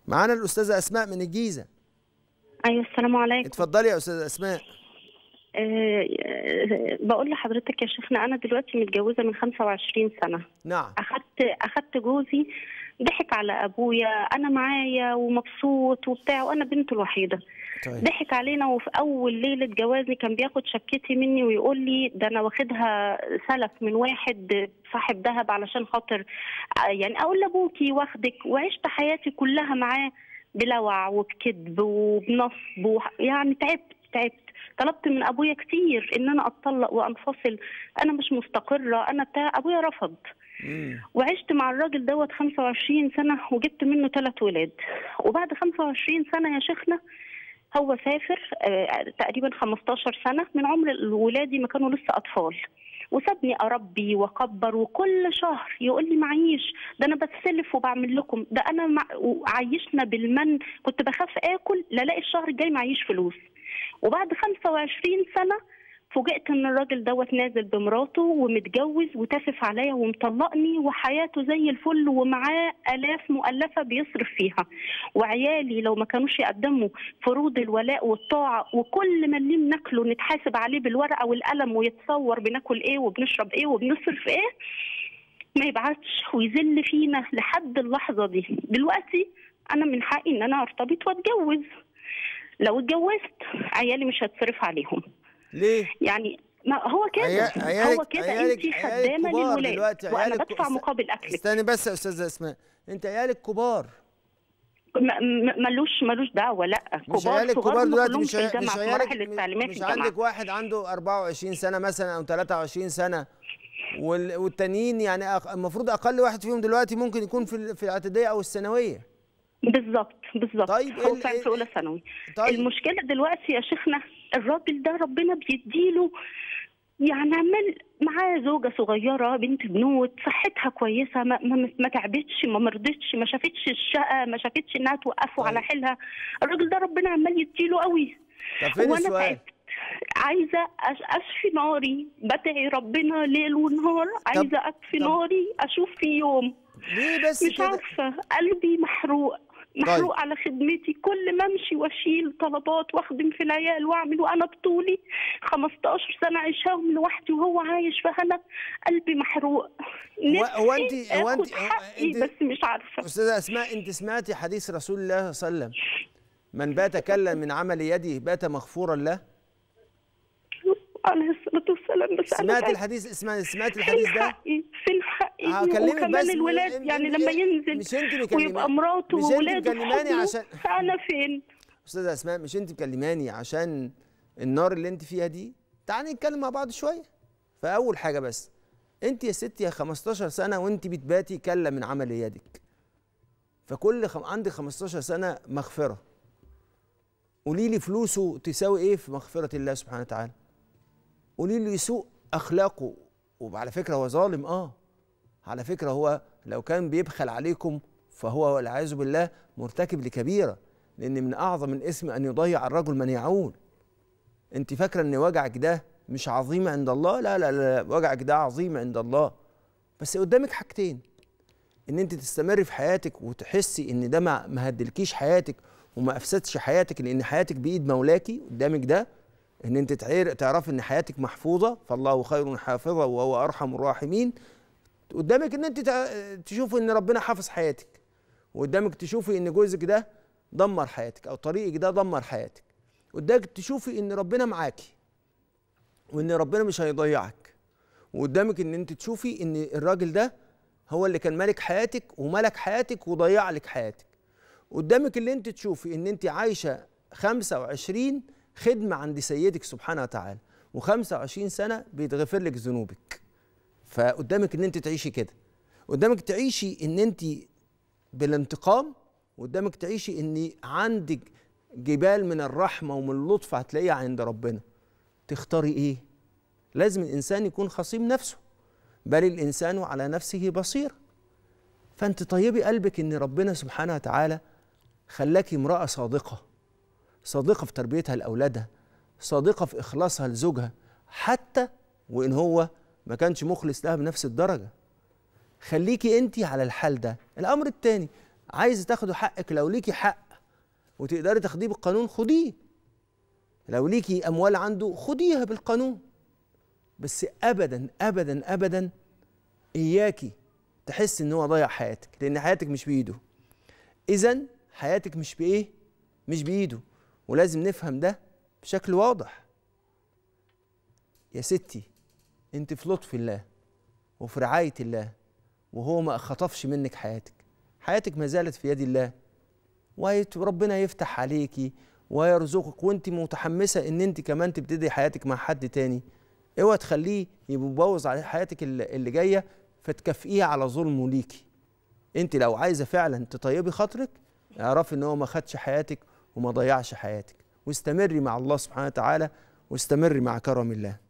معانا الاستاذه اسماء من الجيزه ايوه السلام عليكم اتفضلي يا استاذه اسماء أه آه، بقول لحضرتك يا شيخنا انا دلوقتي متجوزه من 25 سنه نعم اخدت اخدت جوزي ضحك على ابويا انا معايا ومبسوط وبتاع وانا بنته الوحيده طيب ضحك علينا وفي اول ليله جوازي كان بياخد شبكتي مني ويقول لي ده انا واخدها سلف من واحد صاحب ذهب علشان خاطر آه، يعني اقول لابوكي واخدك وعشت حياتي كلها معاه بلوع وبكذب وبنصب وح- يعني تعبت تعبت طلبت من ابويا كتير ان انا اتطلق وانفصل انا مش مستقره انا بتاع ابويا رفض مم. وعشت مع الراجل دوت 25 سنة وجبت منه ثلاث ولاد وبعد 25 سنة يا شيخنا هو سافر آه، تقريبا 15 سنة من عمر ولادي ما كانوا لسه أطفال وسابني أربي وأكبر وكل شهر يقول لي معيش ده أنا بتسلف وبعمل لكم ده أنا مع... وعيشنا بالمن كنت بخاف آكل لا ألاقي الشهر الجاي معيش فلوس وبعد 25 سنة فوجئت ان الراجل دوت نازل بمراته ومتجوز وتافف عليا ومطلقني وحياته زي الفل ومعاه الاف مؤلفه بيصرف فيها وعيالي لو ما كانوش يقدموا فروض الولاء والطاعه وكل ما اللي بناكله نتحاسب عليه بالورقه والقلم ويتصور بناكل ايه وبنشرب ايه وبنصرف ايه ما يبعتش ويذل فينا لحد اللحظه دي دلوقتي انا من حقي ان انا ارتبط واتجوز لو اتجوزت عيالي مش هتصرف عليهم ليه يعني ما هو كده عيا- عيالك هو كده عيالك انت عيالك خدامه كبار للولاد دلوقتي وانا عيالك بدفع است- مقابل اكلك استني بس يا استاذه اسماء انت عيالك كبار ما- ما- ملوش ملوش دعوه لا مش كبار عيالك صغار كبار هم دلوقتي كلهم مش في عي- الجامعه مش في عيالك مراحل التعليميه في مش الجامعه عندك واحد عنده 24 سنه مثلا او 23 سنه وال- والتانيين يعني أق- المفروض اقل واحد فيهم دلوقتي ممكن يكون في ال- في الاعداديه او الثانويه بالظبط بالظبط طيب، هو ال- فعلا ال- في اولى ثانوي طيب. المشكله دلوقتي يا شيخنا الراجل ده ربنا بيديله يعني عمال معاه زوجة صغيرة بنت بنوت صحتها كويسة ما, ما, ما تعبتش ما مرضتش ما شافتش الشقة ما شافتش انها توقفه طيب. على حيلها الراجل ده ربنا عمال يديله قوي طب فين وانا السؤال؟ تعبت عايزه أش- اشفي ناري بدعي ربنا ليل ونهار عايزه اطفي طب- ناري اشوف في يوم ليه بس مش كده عارفه قلبي محروق محروق على خدمتي كل ما امشي واشيل طلبات واخدم في العيال واعمل وانا بطولي 15 سنه عايشاهم لوحدي وهو عايش في هنا قلبي محروق هو- هو نفسي أنت- هو آخد أنت- هو حقي أنت- بس مش عارفه استاذه اسماء انت سمعتي حديث رسول الله صلى الله عليه وسلم من بات كلا من عمل يده بات مغفورا له عليه الصلاه والسلام بس انا سمعت تعبت. الحديث اسمعي سمعت فين الحديث ده حقي فين حقي هكلمك وكمان بس الولاد م- يعني م- لما م- ينزل مش انت مكلماني ويبقى مراته مش انت وولاده في مكلماني حضنه، عشان انا فين استاذه اسماء مش انت مكلماني عشان النار اللي انت فيها دي تعالي نتكلم مع بعض شويه فاول حاجه بس انت يا ستي يا 15 سنه وانت بتباتي كلا من عمل يدك فكل خم... عندك 15 سنه مغفره قولي لي فلوسه تساوي ايه في مغفره الله سبحانه وتعالى قولي لي سوء اخلاقه وعلى فكره هو ظالم اه على فكره هو لو كان بيبخل عليكم فهو والعياذ بالله مرتكب لكبيره لان من اعظم الاسم ان يضيع الرجل من يعول انت فاكره ان وجعك ده مش عظيم عند الله لا لا لا وجعك ده عظيم عند الله بس قدامك حاجتين ان انت تستمري في حياتك وتحسي ان ده ما ما هدلكيش حياتك وما افسدش حياتك لان حياتك بايد مولاكي قدامك ده ان انت تعير- تعرفي ان حياتك محفوظه فالله خير حافظا وهو ارحم الراحمين قدامك ان انت تع- تشوفي ان ربنا حافظ حياتك وقدامك تشوفي ان جوزك ده دمر حياتك او طريقك ده دمر حياتك قدامك تشوفي ان ربنا معاكي وان ربنا مش هيضيعك وقدامك ان انت تشوفي ان الراجل ده هو اللي كان مالك حياتك وملك حياتك وضيع لك حياتك قدامك اللي انت تشوفي ان انت عايشه 25 خدمه عند سيدك سبحانه وتعالى و25 سنه بيتغفر لك ذنوبك فقدامك ان انت تعيشي كده قدامك تعيشي ان انت بالانتقام قدامك تعيشي ان عندك جبال من الرحمه ومن اللطف هتلاقيها عند ربنا تختاري ايه لازم الانسان يكون خصيم نفسه بل الانسان على نفسه بصير فانت طيبي قلبك ان ربنا سبحانه وتعالى خلاكي امراه صادقه صادقه في تربيتها لاولادها صادقه في اخلاصها لزوجها حتى وان هو ما كانش مخلص لها بنفس الدرجه خليكي انت على الحال ده الامر الثاني عايزه تاخدوا حقك لو ليكي حق وتقدري تاخديه بالقانون خديه لو ليكي اموال عنده خديها بالقانون بس ابدا ابدا ابدا اياكي تحس ان هو ضيع حياتك لان حياتك مش بايده اذا حياتك مش بايه مش بايده ولازم نفهم ده بشكل واضح يا ستي انت في لطف الله وفي رعايه الله وهو ما خطفش منك حياتك حياتك ما زالت في يد الله وربنا يفتح عليكي ويرزقك وانت متحمسه ان انت كمان تبتدي حياتك مع حد تاني اوعى تخليه يبوظ على حياتك اللي جايه فتكافئيه على ظلمه ليكي انت لو عايزه فعلا تطيبي خاطرك اعرفي ان هو ما خدش حياتك وما ضيعش حياتك واستمري مع الله سبحانه وتعالى واستمري مع كرم الله